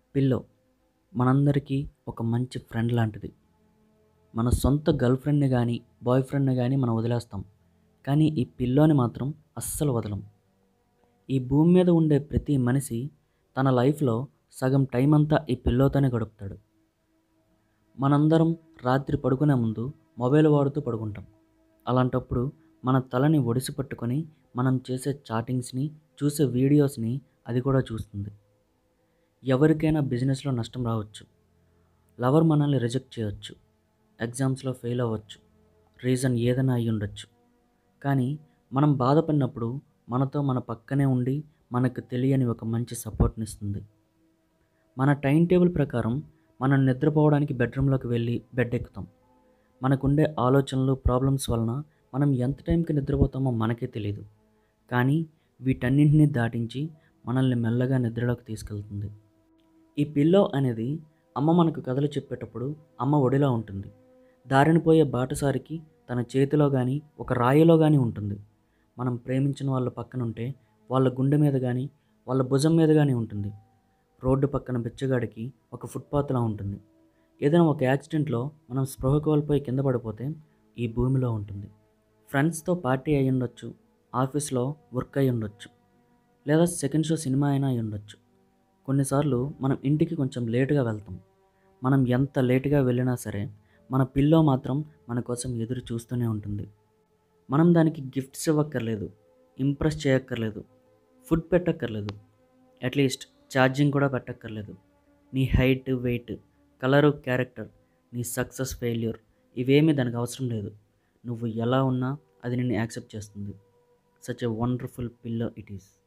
pillow మనందరికీ ఒక మంచి ఫ్రెండ్ లాంటిది మన సొంత గర్ల్ ఫ్రెండ్ని కానీ బాయ్ ఫ్రెండ్ని కానీ మనం వదిలేస్తాం కానీ ఈ పిల్లోని మాత్రం అస్సలు వదలం ఈ భూమి మీద ఉండే ప్రతి మనిషి తన లైఫ్లో సగం టైం అంతా ఈ పిల్లోతోనే గడుపుతాడు మనందరం రాత్రి పడుకునే ముందు మొబైల్ వాడుతూ పడుకుంటాం అలాంటప్పుడు మన తలని ఒడిసి పట్టుకొని మనం చేసే చాటింగ్స్ని చూసే వీడియోస్ని అది కూడా చూస్తుంది ఎవరికైనా బిజినెస్లో నష్టం రావచ్చు లవర్ మనల్ని రిజెక్ట్ చేయొచ్చు ఎగ్జామ్స్లో ఫెయిల్ అవ్వచ్చు రీజన్ ఏదైనా అయి ఉండొచ్చు కానీ మనం బాధపడినప్పుడు మనతో మన పక్కనే ఉండి మనకు తెలియని ఒక మంచి సపోర్ట్ని ఇస్తుంది మన టైం టేబుల్ ప్రకారం మనం నిద్రపోవడానికి బెడ్రూమ్లోకి వెళ్ళి బెడ్ ఎక్కుతాం మనకుండే ఆలోచనలు ప్రాబ్లమ్స్ వలన మనం ఎంత టైంకి నిద్రపోతామో మనకే తెలియదు కానీ వీటన్నింటినీ దాటించి మనల్ని మెల్లగా నిద్రలోకి తీసుకెళ్తుంది ఈ పిల్లో అనేది అమ్మ మనకు కథలు చెప్పేటప్పుడు అమ్మ ఒడిలో ఉంటుంది దారిని పోయే బాటసారికి తన చేతిలో కానీ ఒక రాయిలో కానీ ఉంటుంది మనం ప్రేమించిన వాళ్ళ పక్కన ఉంటే వాళ్ళ గుండె మీద కానీ వాళ్ళ భుజం మీద కానీ ఉంటుంది రోడ్డు పక్కన బిచ్చగాడికి ఒక ఫుట్పాత్లా ఉంటుంది ఏదైనా ఒక యాక్సిడెంట్లో మనం స్పృహ కోల్పోయి కింద పడిపోతే ఈ భూమిలో ఉంటుంది ఫ్రెండ్స్తో పార్టీ అయి ఉండొచ్చు ఆఫీస్లో వర్క్ అయి ఉండొచ్చు లేదా సెకండ్ షో సినిమా అయినా అయి ఉండొచ్చు కొన్నిసార్లు మనం ఇంటికి కొంచెం లేటుగా వెళ్తాం మనం ఎంత లేటుగా వెళ్ళినా సరే మన పిల్లో మాత్రం మన కోసం ఎదురు చూస్తూనే ఉంటుంది మనం దానికి గిఫ్ట్స్ ఇవ్వక్కర్లేదు ఇంప్రెస్ చేయక్కర్లేదు ఫుడ్ పెట్టక్కర్లేదు అట్లీస్ట్ ఛార్జింగ్ కూడా పెట్టక్కర్లేదు నీ హైట్ వెయిట్ కలరు క్యారెక్టర్ నీ సక్సెస్ ఫెయిల్యూర్ ఇవేమీ దానికి అవసరం లేదు నువ్వు ఎలా ఉన్నా అది నిన్ను యాక్సెప్ట్ చేస్తుంది such a wonderful pillow it is